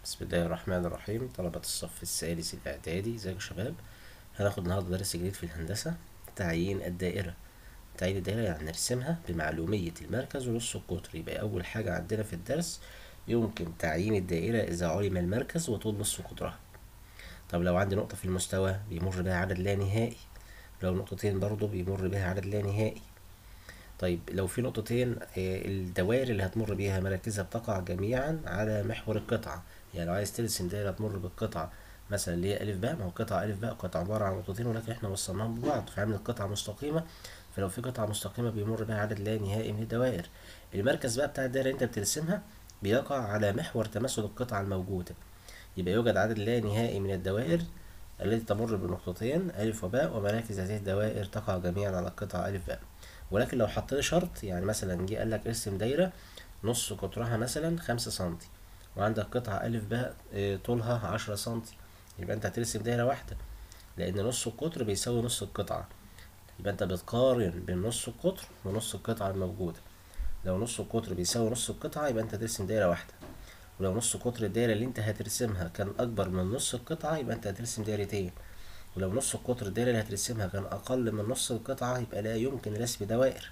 بسم الله الرحمن الرحيم طلبة الصف الثالث الإعدادي ازيكم يا شباب هناخد النهاردة درس جديد في الهندسة تعيين الدائرة تعيين الدائرة يعني نرسمها بمعلومية المركز ونص القطر يبقى أول حاجة عندنا في الدرس يمكن تعيين الدائرة إذا علم المركز وطول نصف قطرها طب لو عندي نقطة في المستوى بيمر بها عدد لا نهائي لو نقطتين برضو بيمر بها عدد لا نهائي طيب لو في نقطتين آه، الدوائر اللي هتمر بيها مراكزها بتقع جميعا على محور القطعة يعني لو عايز ترسم دايرة تمر بالقطعة مثلا اللي هي ألف باء ما هو قطعة ألف باء قطعة عبارة عن نقطتين ولكن احنا وصلناهم ببعض فعملت قطعة مستقيمة فلو في قطعة مستقيمة بيمر بها عدد لا نهائي من الدوائر المركز بقى بتاع الدايرة اللي انت بترسمها بيقع على محور تماثل القطعة الموجودة يبقى يوجد عدد لا نهائي من الدوائر التي تمر بنقطتين ألف وباء ومراكز هذه الدوائر تقع جميعا على القطعة ألف باء ولكن لو حطيت شرط يعني مثلا جه قال لك ارسم دايرة نص قطرها مثلا خمسة سنتي وعندك قطعة ألف باء آه، طولها عشرة سنتي يبقى أنت هترسم دايرة واحدة لأن نص القطر بيساوي نص القطعة يبقى أنت بتقارن بين نص القطر ونص القطعة الموجودة لو نص القطر بيساوي نص القطعة يبقى أنت هترسم دايرة واحدة ولو نص قطر الدايرة اللي أنت هترسمها كان أكبر من نص القطعة يبقى أنت هترسم دايرتين ولو نص القطر الدايرة اللي هترسمها كان أقل من نص القطعة يبقى لا يمكن رسم دوائر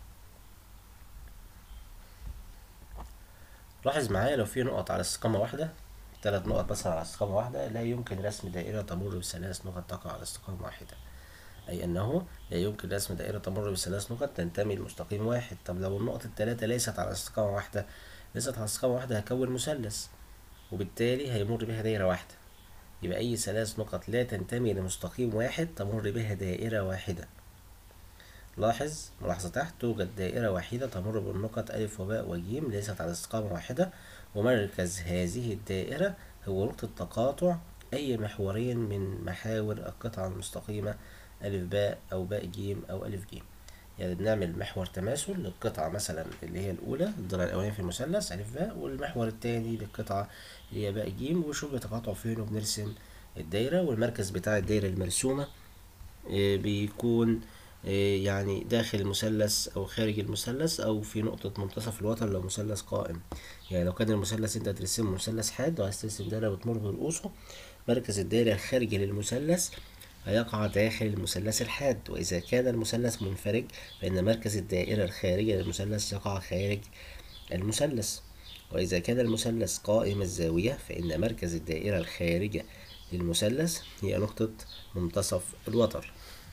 لاحظ معايا لو في نقط على استقامة واحدة ثلاث نقط مثلا على استقامة واحدة لا يمكن رسم دائرة تمر بثلاث نقط تقع على استقامة واحدة أي أنه لا يمكن رسم دائرة تمر بثلاث نقط تنتمي لمستقيم واحد طب لو النقط الثلاثة ليست على استقامة واحدة ليست على استقامة واحدة هكون مثلث وبالتالي هيمر بها دايرة واحدة يبقى أي ثلاث نقط لا تنتمي لمستقيم واحد تمر بها دائرة واحدة لاحظ ملاحظة تحت توجد دائرة واحدة تمر بالنقط ألف وباء وجيم ليست على استقامة واحدة ومركز هذه الدائرة هو نقطة تقاطع أي محورين من محاور القطعة المستقيمة ألف باء أو باء جيم أو ألف جيم يعني بنعمل محور تماثل للقطعة مثلا اللي هي الأولى الضلع الأولاني في المثلث ألف باء والمحور التاني للقطعة اللي هي باء جيم وشوف بيتقاطعوا فين وبنرسم الدايرة والمركز بتاع الدايرة المرسومة آه، بيكون آه، يعني داخل المثلث أو خارج المثلث أو في نقطة منتصف الوتر لو مثلث قائم يعني لو كان المثلث أنت هترسمه مثلث حاد وعايز ترسم دايرة بتمر برؤوسه مركز الدايرة الخارجي للمثلث هيقع داخل المثلث الحاد وإذا كان المثلث منفرج فإن مركز الدائرة الخارجية للمثلث يقع خارج المثلث وإذا كان المثلث قائم الزاوية فإن مركز الدائرة الخارجة للمثلث هي نقطة منتصف الوتر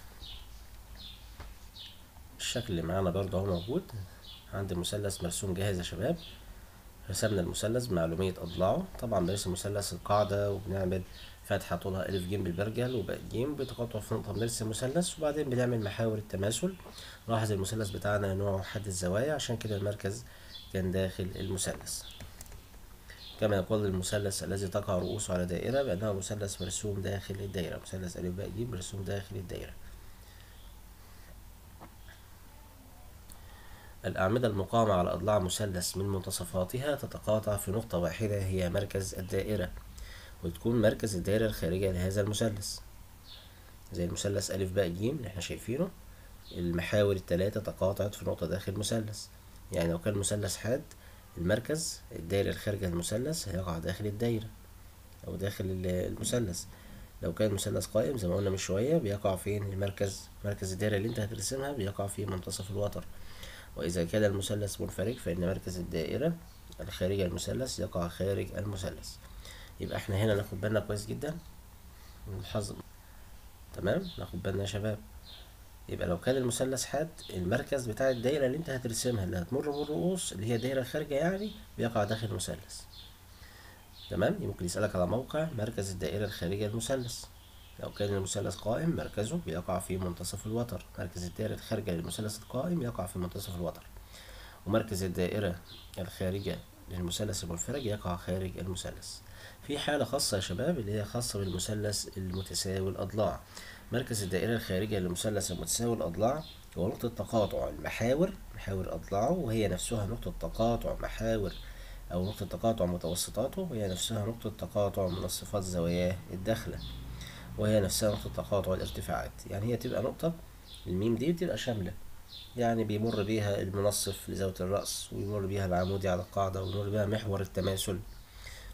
الشكل اللي معانا برضه اهو موجود عندي مثلث مرسوم جاهز يا شباب رسمنا المثلث بمعلومية أضلاعه طبعا بنرسم مثلث القاعدة وبنعمل فتحة طولها ألف جيم بالبرجل وباء جيم بتقاطع في نقطة بنرسم مثلث وبعدين بنعمل محاور التماثل لاحظ المثلث بتاعنا نوعه حد الزوايا عشان كده المركز كان داخل المثلث كما يقول المثلث الذي تقع رؤوسه على دائرة بأنه مثلث مرسوم داخل الدائرة مثلث ألف باء جيم مرسوم داخل الدائرة الأعمدة المقامة على أضلاع مثلث من منتصفاتها تتقاطع في نقطة واحدة هي مركز الدائرة وتكون مركز الدائرة الخارجية لهذا المثلث زي المثلث ألف باء جيم اللي احنا شايفينه المحاور التلاتة تقاطعت في نقطة داخل المثلث يعني لو كان مثلث حاد المركز الدائرة الخارجة للمثلث هيقع داخل الدايرة أو داخل ال- المثلث لو كان مثلث قائم زي ما قلنا من شوية بيقع فين المركز مركز الدائرة اللي انت هترسمها بيقع في منتصف الوتر وإذا كان المثلث منفرج فإن مركز الدائرة الخارجية للمثلث يقع خارج المثلث يبقى احنا هنا ناخد بالنا كويس جدا من الحظ تمام ناخد بالنا يا شباب يبقى لو كان المثلث حاد المركز بتاع الدايرة اللي انت هترسمها اللي هتمر بالرؤوس اللي هي دايرة خارجة يعني بيقع داخل المثلث تمام يمكن يسألك على موقع مركز الدائرة الخارجية للمثلث لو كان المثلث قائم مركزه بيقع في منتصف الوتر مركز الدائرة الخارجة للمثلث القائم يقع في منتصف الوتر ومركز الدائرة الخارجة للمثلث المنفرج يقع خارج المثلث في حالة خاصة يا شباب اللي هي خاصة بالمثلث المتساوي الأضلاع مركز الدائرة الخارجية للمثلث المتساوي الأضلاع هو نقطة تقاطع المحاور محاور أضلاعه وهي نفسها نقطة تقاطع محاور أو نقطة تقاطع متوسطاته وهي نفسها نقطة تقاطع منصفات زواياه الداخلة وهي نفسها نقطة تقاطع الارتفاعات يعني هي تبقى نقطة الميم دي بتبقى شاملة يعني بيمر بيها المنصف لزاوية الرأس ويمر بيها العمودي على القاعدة ويمر بيها محور التماثل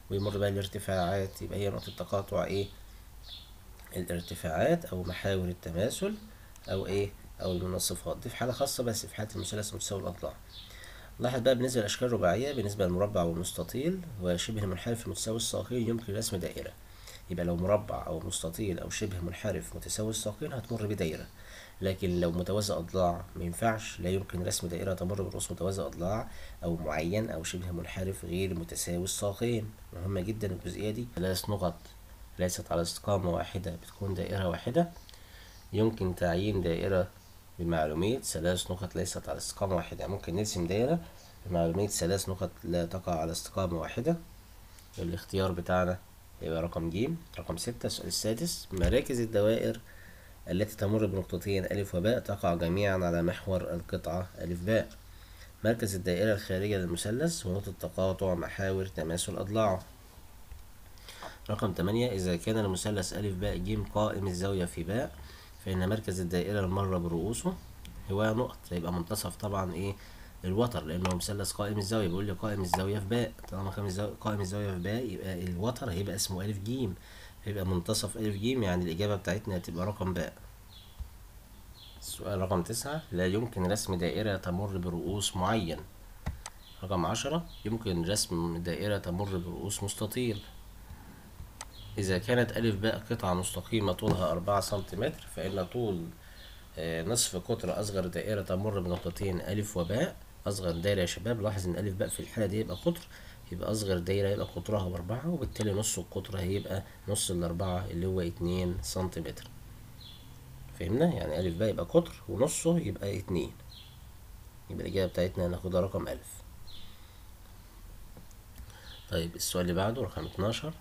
ويمر بقى الارتفاعات يبقى هي نقطة تقاطع ايه الارتفاعات او محاور التماثل او ايه او المنصفات دي في حالة خاصة بس في حالة المثلث متساوي الاضلاع لاحظ بقى بالنسبة للأشكال الرباعية بالنسبة للمربع والمستطيل وشبه المنحرف متساوي الساقين يمكن رسم دائرة يبقى لو مربع أو مستطيل أو شبه منحرف متساوي الساقين هتمر بدايرة لكن لو متوازي أضلاع مينفعش لا يمكن رسم دائرة تمر برؤوس متوازي أضلاع أو معين أو شبه منحرف غير متساوي الساقين مهمة جدا الجزئية دي ثلاث نقط ليست على استقامة واحدة بتكون دائرة واحدة يمكن تعيين دائرة بمعلومية ثلاث نقط ليست على استقامة واحدة ممكن نرسم دائرة بمعلومية ثلاث نقط لا تقع على استقامة واحدة الاختيار بتاعنا يبقى رقم ج رقم ستة السؤال السادس مراكز الدوائر التي تمر بنقطتين ألف وباء تقع جميعا على محور القطعة ألف باء مركز الدائرة الخارجة للمثلث ونقطة تقاطع محاور تماثل أضلاعه رقم تمانية إذا كان المثلث ألف باء ج قائم الزاوية في باء فإن مركز الدائرة المرة برؤوسه هو نقط يبقى منتصف طبعا إيه الوتر لأنه مثلث قائم الزاوية بيقول لي قائم الزاوية في باء طالما قائم الزاوية قائم الزاوية في باء يبقى الوتر هيبقى اسمه ألف جيم يبقى منتصف ألف جيم يعني الإجابة بتاعتنا هتبقى رقم باء السؤال رقم تسعة لا يمكن رسم دائرة تمر برؤوس معين رقم عشرة يمكن رسم دائرة تمر برؤوس مستطيل إذا كانت ألف باء قطعة مستقيمة طولها أربعة سنتيمتر فإن طول آه، نصف قطر أصغر دائرة تمر بنقطتين ألف وباء أصغر دايرة يا شباب لاحظ إن ألف باء في الحالة دي يبقى قطر يبقى أصغر دايرة يبقى قطرها بأربعة وبالتالي نص القطر هيبقى نص الأربعة اللي هو اتنين سنتيمتر فهمنا يعني ألف باء يبقى قطر ونصه يبقى اتنين يبقى الإجابة بتاعتنا هناخدها رقم ألف طيب السؤال اللي بعده رقم اتناشر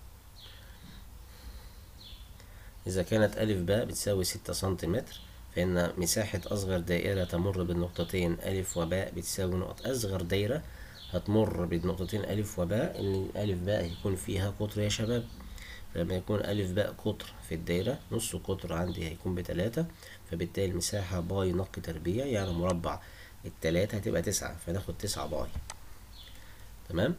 إذا كانت ألف باء بتساوي ستة سنتيمتر فإن مساحة أصغر دائرة تمر بالنقطتين ألف وباء بتساوي نقطة أصغر دايرة هتمر بالنقطتين ألف وباء اللي ألف باء هيكون فيها قطر يا شباب لما يكون ألف باء قطر في الدايرة نص قطر عندي هيكون بتلاتة فبالتالي المساحة باي نق تربيع يعني مربع التلاتة هتبقى تسعة فناخد تسعة باي تمام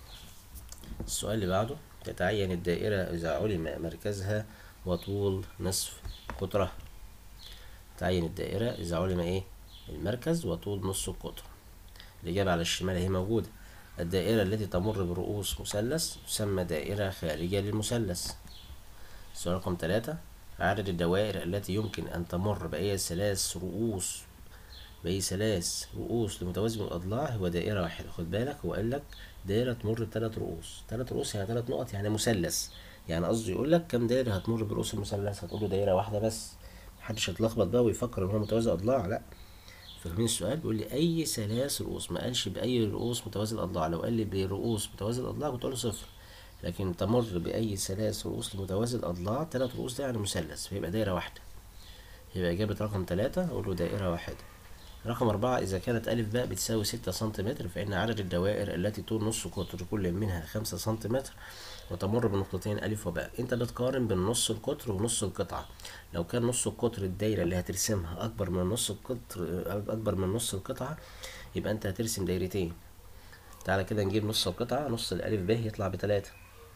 السؤال اللي بعده تتعين الدائرة إذا علم مركزها وطول نصف قطرها تعين الدائرة إذا علم إيه المركز وطول نص القطر الإجابة على الشمال هي موجودة الدائرة التي تمر برؤوس مثلث تسمى دائرة خارجة للمثلث السؤال رقم ثلاثة عدد الدوائر التي يمكن أن تمر بأي ثلاث رؤوس بأي ثلاث رؤوس لمتوازي من الأضلاع هو دائرة واحدة خد بالك هو قال لك دائرة تمر بثلاث رؤوس ثلاث رؤوس يعني ثلاث نقط يعني مثلث يعني قصده يقول لك كم دايرة هتمر برؤوس المثلث هتقول له دايرة واحدة بس محدش يتلخبط بقى ويفكر ان هو متوازي اضلاع لا فاهمين السؤال بيقول لي اي ثلاث رؤوس ما قالش باي رؤوس متوازي الاضلاع لو قال لي برؤوس متوازي الاضلاع كنت اقول له صفر لكن تمر باي ثلاث رؤوس لمتوازي الاضلاع ثلاث رؤوس ده يعني مثلث فيبقى دايره واحده يبقى اجابه رقم ثلاثة اقول له دائره واحده رقم أربعة إذا كانت ألف باء بتساوي ستة سنتيمتر فإن عدد الدوائر التي طول نص قطر كل منها خمسة سنتيمتر وتمر بنقطتين ألف وباء أنت بتقارن بين نص القطر ونص القطعة لو كان نص القطر الدايرة اللي هترسمها أكبر من نص القطر أكبر من نص القطعة يبقى أنت هترسم دايرتين تعالى كده نجيب نص القطعة نص الألف ب يطلع بتلاتة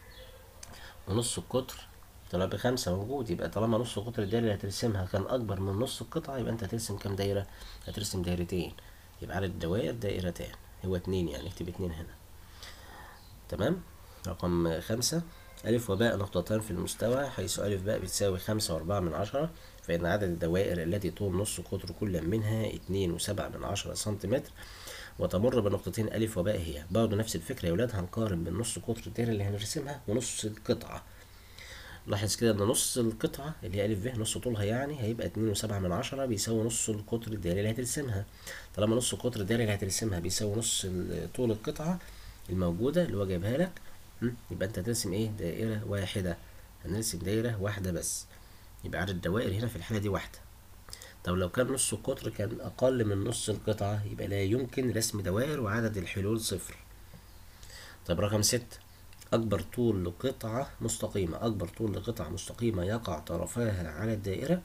ونص القطر طلع بخمسة موجود يبقى طالما نص قطر الدايرة اللي هترسمها كان أكبر من نص القطعة يبقى أنت هترسم كام دايرة؟ هترسم دايرتين يبقى عدد الدوائر دائرتان هو اتنين يعني اكتب اتنين هنا تمام رقم خمسة ألف وباء نقطتان في المستوى حيث ألف باء بتساوي خمسة وأربعة من عشرة فإن عدد الدوائر التي طول نص قطر كل منها اتنين وسبعة من عشرة سنتيمتر وتمر بنقطتين ألف وباء هي برضه نفس الفكرة يا ولاد هنقارن بين نص قطر الدايرة اللي هنرسمها ونص القطعة لاحظ كده ان نص القطعة اللي هي ألف ب نص طولها يعني هيبقى اتنين وسبعة من عشرة بيساوي نص القطر الدايرة اللي هترسمها طالما نص قطر الدايرة اللي هترسمها بيساوي نص طول القطعة الموجودة اللي هو جايبها لك يبقى انت هترسم ايه دائرة واحدة هنرسم دايرة واحدة بس يبقى عدد الدوائر هنا في الحالة دي واحدة طب لو كان نص القطر كان أقل من نص القطعة يبقى لا يمكن رسم دوائر وعدد الحلول صفر طب رقم ستة أكبر طول لقطعة مستقيمة أكبر طول لقطعة مستقيمة يقع طرفاها على الدائرة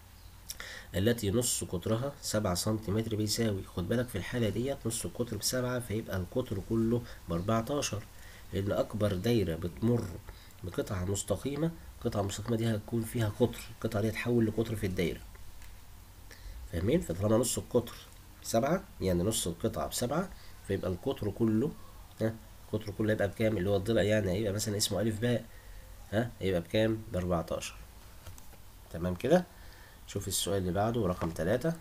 التي نص قطرها سبعة سنتيمتر بيساوي خد بالك في الحالة ديت نص القطر بسبعة فيبقى القطر كله بأربعتاشر لان اكبر دايره بتمر بقطعه مستقيمه القطعه المستقيمه دي هتكون فيها قطر القطعه دي هتحول لقطر في الدايره فاهمين فطالما نص القطر سبعة يعني نص القطعة بسبعة فيبقى القطر كله ها القطر كله يبقى بكام اللي هو الضلع يعني هيبقى مثلا اسمه ألف باء ها هيبقى بكام بأربعتاشر تمام كده شوف السؤال اللي بعده رقم تلاتة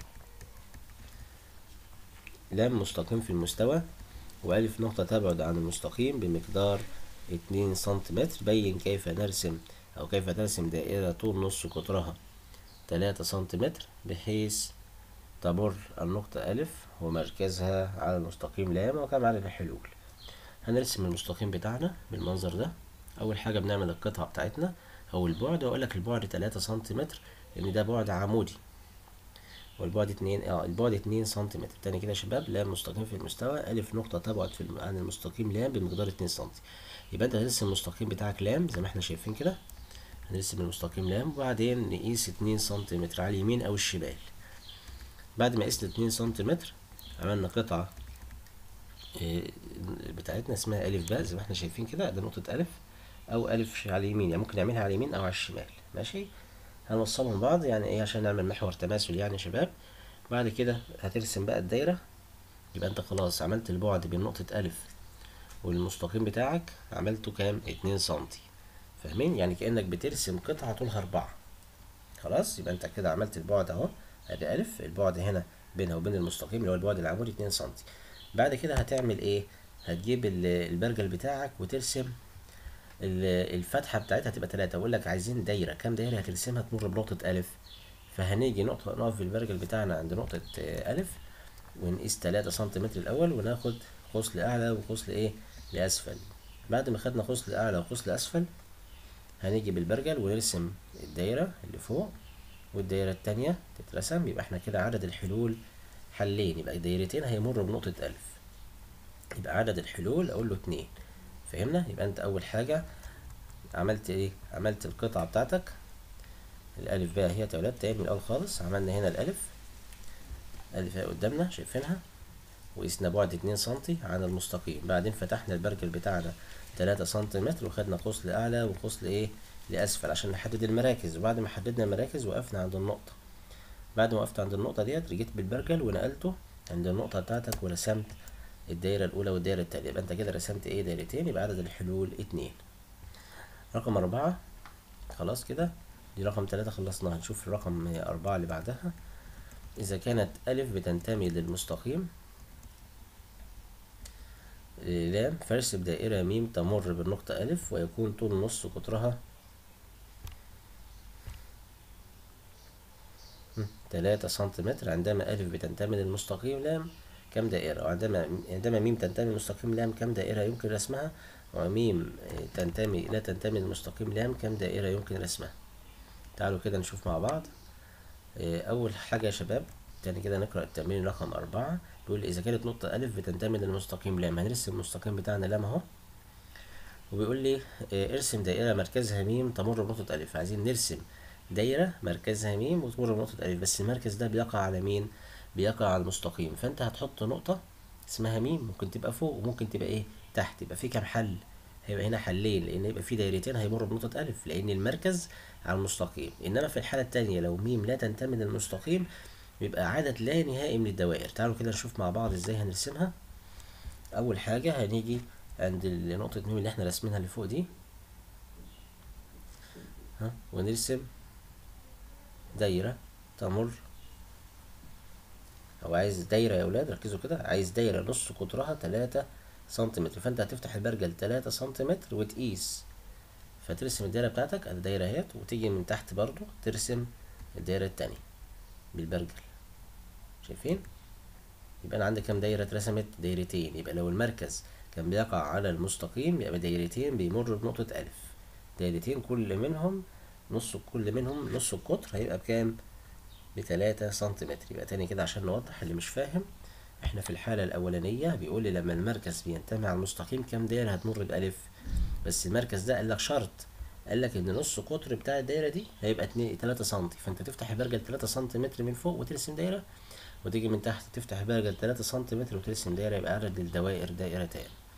لام مستقيم في المستوى وألف نقطة تبعد عن المستقيم بمقدار اتنين سنتيمتر بين كيف نرسم أو كيف ترسم دائرة طول نص قطرها تلاتة سنتيمتر بحيث تمر النقطة ألف ومركزها على المستقيم لام وكم عدد الحلول هنرسم المستقيم بتاعنا بالمنظر ده أول حاجة بنعمل القطعة بتاعتنا أو البعد وأقول لك البعد تلاتة سنتيمتر لأن ده بعد عمودي والبعد اتنين اه البعد اتنين سنتيمتر تاني كده يا شباب لام مستقيم في المستوى ألف نقطة تبعد في الم... عن المستقيم لام بمقدار اتنين سنتي يبقى أنت هترسم المستقيم بتاعك لام زي ما احنا شايفين كده هنرسم المستقيم لام وبعدين نقيس اتنين سنتيمتر على اليمين أو الشمال بعد ما قسنا اتنين سنتيمتر عملنا قطعة إيه، بتاعتنا اسمها ألف باء زي ما احنا شايفين كده ده نقطة ألف أو ألف على اليمين يعني ممكن نعملها على اليمين أو على الشمال ماشي هنوصلهم بعض يعني ايه عشان نعمل محور تماثل يعني يا شباب بعد كده هترسم بقى الدايرة يبقى انت خلاص عملت البعد بين نقطة ألف والمستقيم بتاعك عملته كام اتنين سنتي فاهمين يعني كأنك بترسم قطعة طولها أربعة خلاص يبقى انت كده عملت البعد اهو ادي ألف البعد هنا بينها وبين المستقيم اللي هو البعد العمودي اتنين سنتي بعد كده هتعمل ايه هتجيب ال- البرجل بتاعك وترسم ال- الفتحة بتاعتها تبقى تلاتة بقول لك عايزين دايرة كام دايرة هترسمها تمر بنقطة ألف فهنيجي نقطة نقف في البرجل بتاعنا عند نقطة آه، ألف ونقيس تلاتة سنتيمتر الأول وناخد قوس لأعلى وقوس لإيه لأسفل بعد ما خدنا قوس لأعلى وقوس لأسفل هنيجي بالبرجل ونرسم الدايرة اللي فوق والدايرة التانية تترسم يبقى احنا كده عدد الحلول حلين يبقى دايرتين هيمروا بنقطة ألف يبقى عدد الحلول أقول له اتنين فهمنا يبقى انت أول حاجة عملت ايه عملت القطعة بتاعتك الألف بقى هي تولد تاني من الأول خالص عملنا هنا الألف ألف اهي قدامنا شايفينها وقسنا بعد اتنين سنتي عن المستقيم بعدين فتحنا البرجل بتاعنا تلاتة سنتيمتر وخدنا قوس لأعلى وقوس لإيه لأسفل عشان نحدد المراكز وبعد ما حددنا المراكز وقفنا عند النقطة بعد ما وقفت عند النقطة ديت رجعت بالبرجل ونقلته عند النقطة بتاعتك ورسمت الدايرة الأولى والدايرة التانية يبقى أنت كده رسمت إيه دايرتين يبقى عدد الحلول اتنين رقم أربعة خلاص كده دي رقم تلاتة خلصناها نشوف الرقم أربعة اللي بعدها إذا كانت ألف بتنتمي للمستقيم لام فارسم دائرة ميم تمر بالنقطة ألف ويكون طول نص قطرها تلاتة سنتيمتر عندما ألف بتنتمي للمستقيم لام كم دائرة وعندما عندما ميم تنتمي للمستقيم لام كم دائرة يمكن رسمها وميم آه، تنتمي لا تنتمي للمستقيم لام كم دائرة يمكن رسمها تعالوا كده نشوف مع بعض آه، أول حاجة يا شباب تاني كده نقرأ التمرين رقم أربعة بيقول إذا كانت نقطة ألف بتنتمي للمستقيم لام هنرسم المستقيم بتاعنا لام أهو وبيقول لي آه، ارسم دائرة مركزها ميم تمر بنقطة ألف عايزين نرسم دايرة مركزها ميم وتمر بنقطة ألف بس المركز ده بيقع على مين؟ بيقع على المستقيم فأنت هتحط نقطة اسمها ميم ممكن تبقى فوق وممكن تبقى إيه؟ تحت يبقى في كام حل؟ هيبقى هنا حلين لأن يبقى في دايرتين هيمروا بنقطة ألف لأن المركز على المستقيم إنما في الحالة التانية لو ميم لا تنتمي للمستقيم يبقى عدد لا نهائي من الدوائر تعالوا كده نشوف مع بعض ازاي هنرسمها أول حاجة هنيجي عند ال- نقطة ميم اللي احنا راسمينها اللي فوق دي ها ونرسم دايرة تمر أو عايز دايرة يا ولاد ركزوا كده عايز دايرة نص قطرها تلاتة سنتيمتر فأنت هتفتح البرجل تلاتة سنتيمتر وتقيس فترسم الدايرة بتاعتك ادي دايرة اهيت وتيجي من تحت برضو ترسم الدايرة التانية بالبرجل شايفين يبقى انا عندي كام دايرة اترسمت دايرتين يبقى لو المركز كان بيقع على المستقيم يبقى دايرتين بيمروا بنقطة ألف دايرتين كل منهم نص كل منهم نص القطر هيبقى بكام بتلاتة سنتيمتر يبقى تاني كده عشان نوضح اللي مش فاهم احنا في الحالة الأولانية بيقول لي لما المركز بينتمي على المستقيم كام دايرة هتمر بألف بس المركز ده قال لك شرط قال لك ان نص قطر بتاع الدايرة دي هيبقى اتنين تلاتة سنتي فانت تفتح البرجل تلاتة سنتيمتر من فوق وترسم دايرة وتيجي من تحت تفتح البرجل تلاتة سنتيمتر وترسم دايرة يبقى عدد الدوائر دائرتان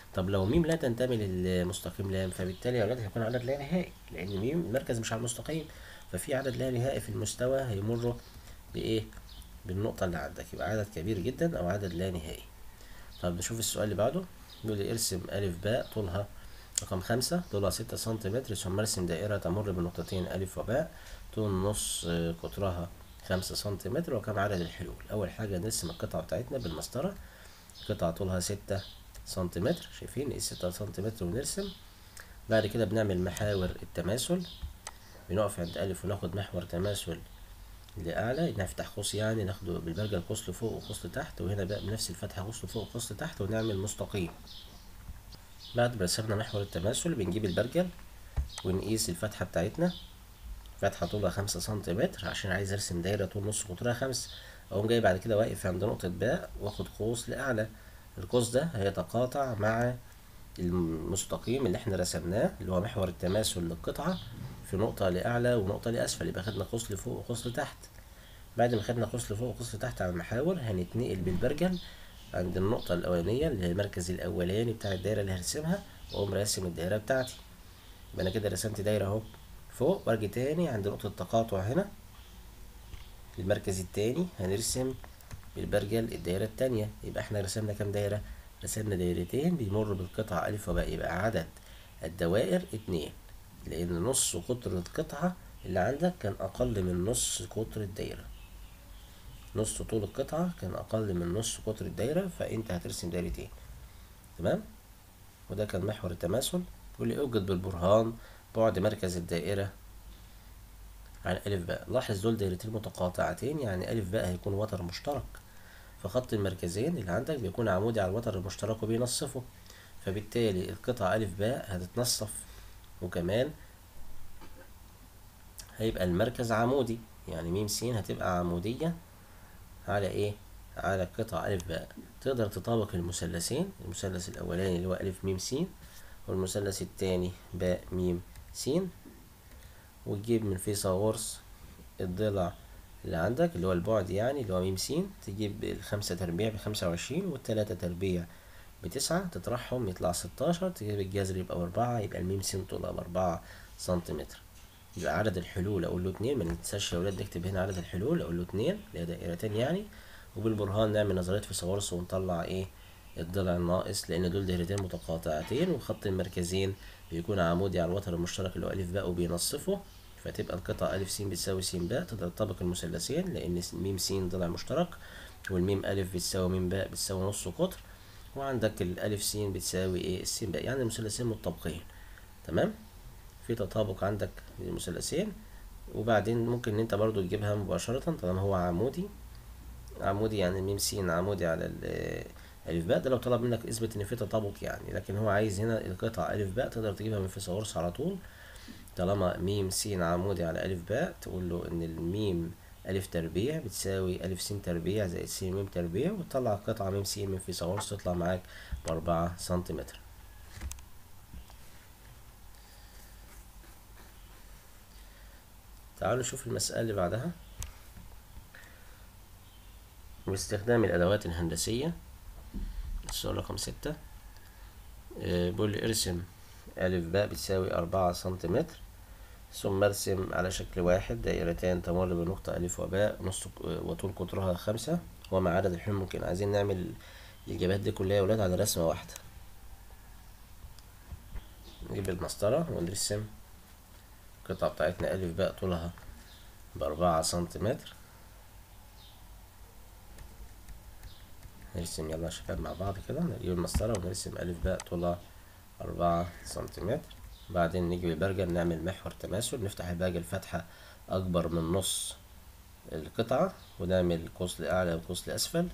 طب لو ميم لا تنتمي للمستقيم لام فبالتالي يا ولاد هيكون عدد لا نهائي لان ميم المركز مش على المستقيم ففي عدد لا نهائي في المستوى هيمر بايه بالنقطة اللي عندك يبقى عدد كبير جدا او عدد لا نهائي طب نشوف السؤال اللي بعده بيقول لي ارسم ألف باء طولها رقم خمسة طولها ستة سنتيمتر ثم ارسم دائرة تمر بنقطتين ألف وباء طول نص قطرها خمسة سنتيمتر وكم عدد الحلول أول حاجة نرسم القطعة بتاعتنا بالمسطرة قطعة طولها ستة سنتيمتر شايفين ايه ستة سنتيمتر ونرسم بعد كده بنعمل محاور التماثل بنقف عند ألف وناخد محور تماثل لأعلى نفتح قوس يعني ناخده بالبرجل قوس لفوق وقوس لتحت وهنا بقى بنفس الفتحة قوس لفوق وقوس لتحت ونعمل مستقيم بعد ما رسمنا محور التماثل بنجيب البرجل ونقيس الفتحة بتاعتنا فتحة طولها خمسة سنتيمتر عشان عايز ارسم دايرة طول نص قطرها خمسة اقوم جاي بعد كده واقف عند نقطة باء واخد قوس لأعلى القوس ده هيتقاطع مع المستقيم اللي احنا رسمناه اللي هو محور التماثل للقطعة في نقطة لأعلى ونقطة لأسفل يبقى خدنا قوس لفوق وقوس لتحت بعد ما خدنا قوس لفوق وقوس لتحت على المحاور هنتنقل بالبرجل عند النقطة الأولانية اللي هي المركز الأولاني بتاع الدايرة اللي هرسمها وأقوم راسم الدايرة بتاعتي يبقى أنا كده رسمت دايرة أهو فوق وأرجع تاني عند نقطة التقاطع هنا المركز التاني هنرسم بالبرجل الدايرة التانية يبقى احنا رسمنا كام دايرة؟ رسمنا دايرتين بيمر بالقطعة ألف وباء يبقى عدد الدوائر اتنين لأن نص قطر القطعة اللي عندك كان أقل من نص قطر الدايرة نص طول القطعة كان أقل من نص قطر الدايرة فأنت هترسم دايرتين تمام وده كان محور التماثل يقول لي اوجد بالبرهان بعد مركز الدائرة عن ألف باء لاحظ دول دايرتين متقاطعتين يعني ألف باء هيكون وتر مشترك فخط المركزين اللي عندك بيكون عمودي على الوتر المشترك وبينصفه فبالتالي القطعة ألف باء هتتنصف وكمان هيبقى المركز عمودي يعني ميم س هتبقى عمودية على ايه على القطعة ألف باء تقدر تطابق المثلثين المثلث الأولاني اللي هو ألف ميم س والمثلث التاني باء ميم س وتجيب من فيثاغورس الضلع اللي عندك اللي هو البعد يعني اللي هو ميم س تجيب الخمسة تربيع بخمسة وعشرين والتلاتة تربيع بتسعة تطرحهم يطلع ستاشر تجيب الجذر يبقى بأربعة يبقى الميم س طولها بأربعة سنتيمتر يبقى عدد الحلول أقول له اتنين مننساش يا ولاد نكتب هنا عدد الحلول أقول له اتنين اللي هي دائرتين يعني وبالبرهان نعمل نظرية فيثاغورس ونطلع ايه الضلع الناقص لأن دول دايرتين متقاطعتين وخط المركزين بيكون عمودي على الوتر المشترك اللي هو ألف باء وبينصفه فتبقى القطعة ألف س بتساوي س باء تقدر تطابق المثلثين لأن ميم س ضلع مشترك والميم ألف بتساوي ميم باء بتساوي نص قطر وعندك الألف س بتساوي ايه الس باء يعني المثلثين متطابقين تمام في تطابق عندك للمثلثين وبعدين ممكن ان انت برضو تجيبها مباشرة طالما هو عمودي عمودي يعني ميم س عمودي على الألف باء ده لو طلب منك اثبت ان في تطابق يعني لكن هو عايز هنا القطعة ألف باء تقدر تجيبها من فيثاغورس على طول طالما ميم س عمودي على ألف باء تقول له إن الميم ألف تربيع بتساوي ألف س تربيع زائد س ميم تربيع وتطلع القطعة ميم س من فيثاغورس تطلع معاك بأربعة سنتيمتر تعالوا نشوف المسألة اللي بعدها باستخدام الأدوات الهندسية السؤال رقم ستة بيقول لي ارسم ألف باء بتساوي أربعة سنتيمتر ثم ارسم على شكل واحد دائرتان تمر بنقطة ألف وباء نص وطول قطرها خمسة ومع عدد الحلول ممكن عايزين نعمل الإجابات دي كلها يا ولاد على رسمة واحدة نجيب المسطرة ونرسم القطعة بتاعتنا ألف باء طولها بأربعة سنتيمتر نرسم يلا يا شباب مع بعض كده نجيب المسطرة ونرسم ألف باء طولها أربعة سنتيمتر بعدين نيجي بالبرجل نعمل محور تماثل نفتح البرجل فتحة أكبر من نص القطعة ونعمل قوس لأعلى وقوس لأسفل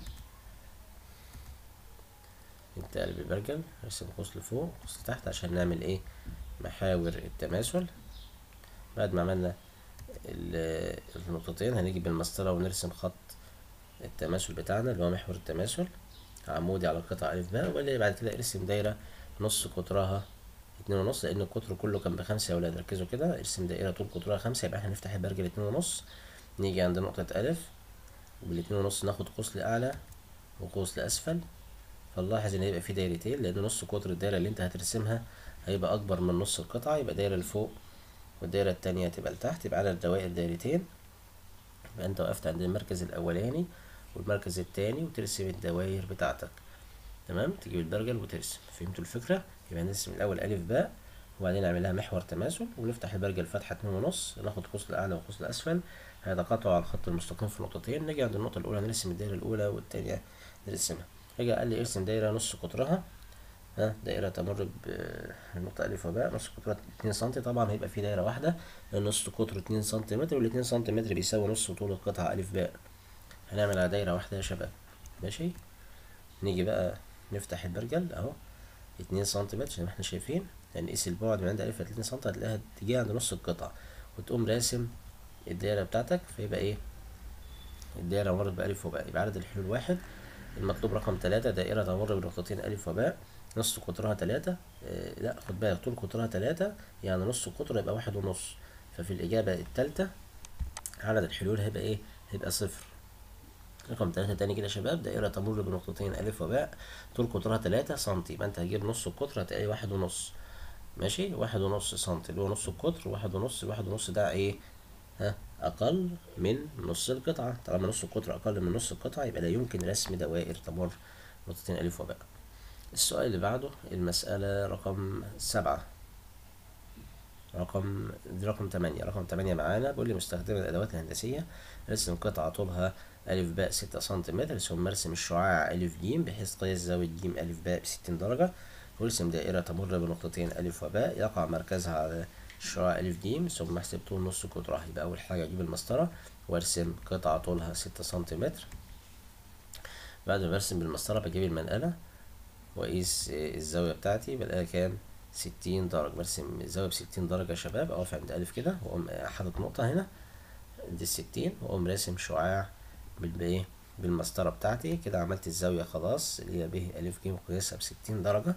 ننتقل بالبرجل نرسم قوس لفوق قوس لتحت عشان نعمل ايه محاور التماثل بعد ما عملنا النقطتين هنيجي بالمسطرة ونرسم خط التماثل بتاعنا اللي هو محور التماثل عمودي على القطعة ألف باء واللي بعد كده ارسم دايرة نص قطرها اتنين ونص لأن القطر كله كان بخمسة يا ولاد ركزوا كده ارسم دائرة طول قطرها خمسة يبقى احنا هنفتح البرجل اتنين ونص نيجي عند نقطة ألف وبالاتنين ونص ناخد قوس لأعلى وقوس لأسفل فنلاحظ ان هيبقى في دايرتين لان نص قطر الدايره اللي انت هترسمها هيبقى اكبر من نص القطعه يبقى دايره لفوق والدايره التانية تبقى لتحت يبقى عدد الدوائر دايرتين يبقى انت وقفت عند المركز الاولاني والمركز التاني وترسم الدوائر بتاعتك تمام تجيب البرجل وترسم فهمتوا الفكره يبقى نرسم الاول الف باء وبعدين نعمل لها محور تماثل ونفتح البرجل فتحه اتنين ونص ناخد قوس الاعلى وقوس الاسفل هيتقاطعوا على الخط المستقيم في نقطتين نيجي عند النقطه الاولى نرسم الدايره الاولى والتانية نرسمها رجع قال لي ارسم دايره نص قطرها ها دائرة تمر بالنقطة ألف وباء نص قطرها اتنين سنتي طبعا هيبقى في دايرة واحدة نص قطره اتنين سنتيمتر والاتنين سنتيمتر بيساوي نص طول القطعة ألف باء هنعمل على دايرة واحدة يا شباب ماشي نيجي بقى نفتح البرجل أهو اتنين سنتيمتر زي ما احنا شايفين هنقيس يعني البعد من عند ألف لاتنين سنتي هتلاقيها تيجي عند نص القطعة وتقوم راسم الدايرة بتاعتك فيبقى ايه الدايرة مرت بألف وباء يبقى عدد الحلول واحد المطلوب رقم تلاتة دائرة تمر بنقطتين ألف وباء نص قطرها تلاتة اه لا خد بالك طول قطرها تلاتة يعني نص قطر يبقى واحد ونص ففي الإجابة التالتة عدد الحلول هيبقى إيه؟ هيبقى صفر رقم تلاتة تاني كده يا شباب دائرة تمر بنقطتين ألف وباء طول قطرها تلاتة سنتي يبقى أنت هتجيب نص القطر هتلاقي واحد ونص ماشي واحد ونص سنتي اللي هو نص القطر واحد ونص واحد ونص ده إيه؟ ها أقل من نص القطعة طالما نص القطر أقل من نص القطعة يبقى لا يمكن رسم دوائر تمر نقطتين ألف وباء السؤال اللي بعده المسألة رقم سبعة رقم دي رقم تمانية رقم تمانية معانا بيقول لي مستخدم الأدوات الهندسية رسم قطعة طولها ألف باء ستة سنتيمتر ثم ارسم الشعاع ألف جيم بحيث قياس زاوية جيم ألف باء بستين درجة وارسم دائرة تمر بنقطتين ألف وباء يقع مركزها على الشعاع ألف جيم ثم احسب طول نص قطرها يبقى أول حاجة أجيب المسطرة وارسم قطعة طولها ستة سنتيمتر بعد ما برسم بالمسطرة بجيب المنقلة وأقيس الزاوية بتاعتي بلاقيها كام ستين درجة برسم الزاوية بستين درجة يا شباب أقف عند ألف كده وأقوم حاطط نقطة هنا دي الستين وأقوم راسم شعاع بالبايه بالمسطرة بتاعتي كده عملت الزاوية خلاص اللي هي ب ألف ج مقياسها بستين درجة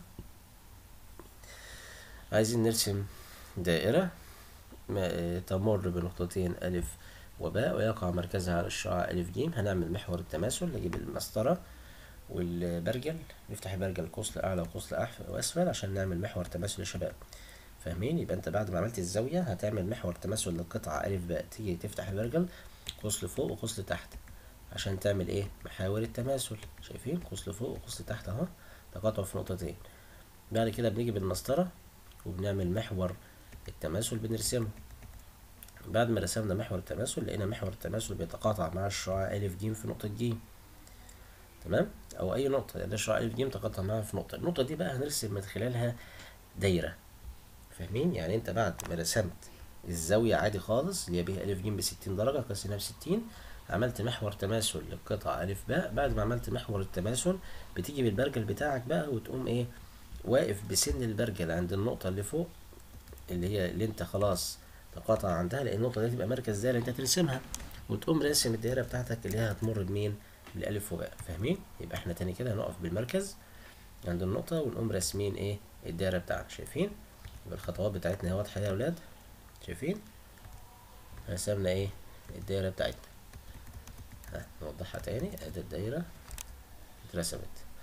عايزين نرسم دائرة تمر بنقطتين ألف وباء ويقع مركزها على الشعاع ألف ج هنعمل محور التماثل نجيب المسطرة والبرجل نفتح البرجل قوس لأعلى وقوس لأسفل عشان نعمل محور تماثل يا شباب فاهمين يبقى انت بعد ما عملت الزاوية هتعمل محور تماثل للقطعة ألف باء تيجي تفتح البرجل قوس لفوق وقوس لتحت عشان تعمل ايه محاور التماثل شايفين قوس لفوق وقوس لتحت اهو تقاطع في نقطتين بعد كده بنيجي بالمسطرة وبنعمل محور التماثل بنرسمه بعد ما رسمنا محور التماثل لقينا محور التماثل بيتقاطع مع الشعاع ألف ج في نقطة ج تمام أو أي نقطة يعني الشعاع ألف ج تقاطع معاها في نقطة النقطة دي بقى هنرسم من خلالها دايرة فاهمين يعني أنت بعد ما رسمت الزاوية عادي خالص اللي هي ب ألف ج بستين درجة قسمها بستين عملت محور تماثل للقطعة ألف باء بعد ما عملت محور التماثل بتيجي بالبرجل بتاعك بقى وتقوم ايه واقف بسن البرجل عند النقطة اللي فوق اللي هي اللي انت خلاص تقاطع عندها لأن النقطة دي تبقى مركز دايرة انت ترسمها وتقوم راسم الدايرة بتاعتك اللي هي هتمر بمين بالألف وباء فاهمين يبقى احنا تاني كده هنقف بالمركز عند النقطة ونقوم راسمين ايه الدايرة بتاعنا شايفين يبقى الخطوات بتاعتنا واضحة يا ولاد شايفين رسمنا ايه الدايرة بتاعتنا ها نوضحها تاني ادي الدايرة اترسمت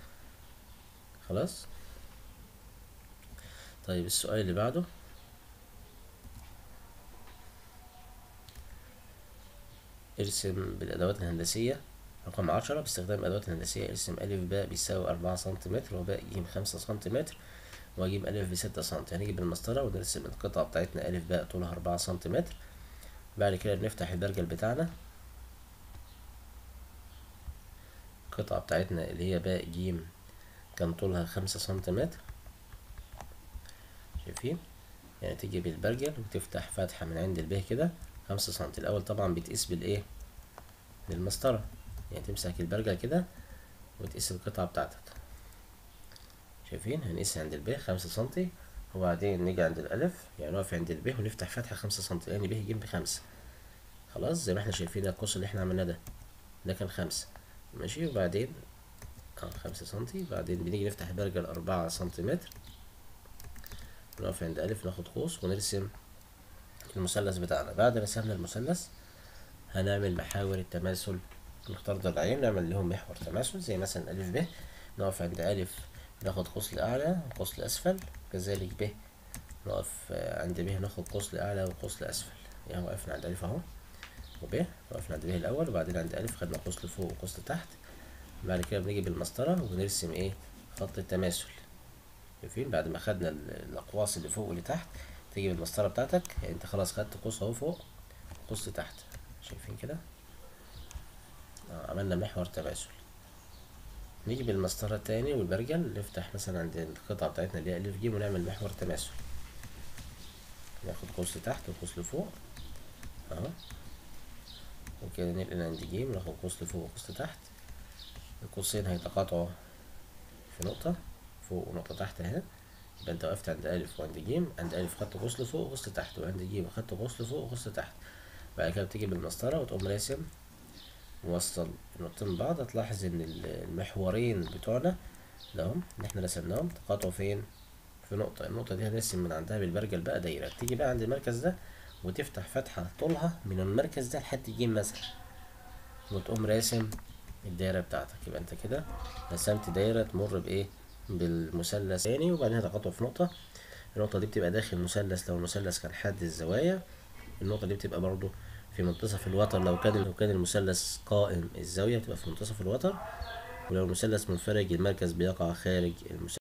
خلاص طيب السؤال اللي بعده ارسم بالأدوات الهندسية رقم عشرة باستخدام الأدوات الهندسية ارسم ألف باء بيساوي أربعة سنتيمتر وباء ج خمسة سنتيمتر وأجيب ألف بستة سنتي هنيجي بالمسطرة ونرسم القطعة بتاعتنا ألف باء طولها أربعة سنتيمتر بعد كده بنفتح البرجل بتاعنا القطعة بتاعتنا اللي هي باء ج كان طولها خمسة سنتيمتر شايفين يعني تيجي بالبرجل وتفتح فتحة من عند الب كده خمسة سنتي الأول طبعا بتقيس بالإيه بالمسطرة يعني تمسك البرجل كده وتقيس القطعة بتاعتك شايفين هنقيس عند الب خمسة سنتي وبعدين نيجي عند الألف يعني نقف عند الب ونفتح فتحة خمسة سنتي يعني ب ج بخمسة خلاص زي ما احنا شايفين القوس اللي احنا عملناه ده ده كان خمسة ماشي وبعدين اه خمسة سنتي بعدين بنيجي نفتح البرجل أربعة سنتيمتر نقف عند ألف ناخد قوس ونرسم المثلث بتاعنا بعد رسمنا المثلث هنعمل محاور التماثل نختار ضلعين نعمل لهم محور تماثل زي مثلا ألف ب نقف عند ألف ناخد قوس لأعلى وقوس لأسفل كذلك ب نقف آه، عند ب ناخد قوس لأعلى وقوس لأسفل يعني وقفنا عند ألف أهو وب وقفنا عند ب الأول وبعدين عند ألف خدنا قوس لفوق وقوس لتحت بعد كده بنيجي بالمسطرة ونرسم إيه خط التماثل شايفين بعد ما خدنا ال- الأقواس اللي فوق واللي تحت تيجي بالمسطرة بتاعتك يعني أنت خلاص خدت قوس أهو فوق قوس لتحت شايفين كده آه، عملنا محور تماثل نيجي بالمسطرة التاني والبرجل نفتح مثلا عند القطعة بتاعتنا اللي هي ألف جيم ونعمل محور تماثل ناخد قوس لتحت وقوس لفوق اهو وكده ننقل عند جيم ناخد قوس لفوق وقوس لتحت القوسين هيتقاطعوا في نقطة فوق ونقطة تحت اهي يبقى انت وقفت عند ألف وعند جيم عند ألف خدت قوس لفوق وقوس لتحت وعند جيم خدت قوس لفوق وقوس لتحت بعد كده بتيجي بالمسطرة وتقوم راسم موصل النقطتين ببعض هتلاحظ ان ال- المحورين بتوعنا لهم اللي احنا رسمناهم تقاطعوا فين في نقطة النقطة دي هنرسم من عندها بالبرجل بقى دايرة تيجي بقى عند المركز ده وتفتح فتحة طولها من المركز ده لحد جيم مثلا وتقوم راسم الدايرة بتاعتك يبقى انت كده رسمت دايرة تمر بايه بالمثلث تاني وبعدين هتقاطعه في نقطة النقطة دي بتبقى داخل مثلث لو المثلث كان حاد الزوايا النقطة دي بتبقى برضو في منتصف الوتر لو كان لو كان المثلث قائم الزاوية بتبقى في منتصف الوتر ولو المثلث منفرج المركز بيقع خارج المثلث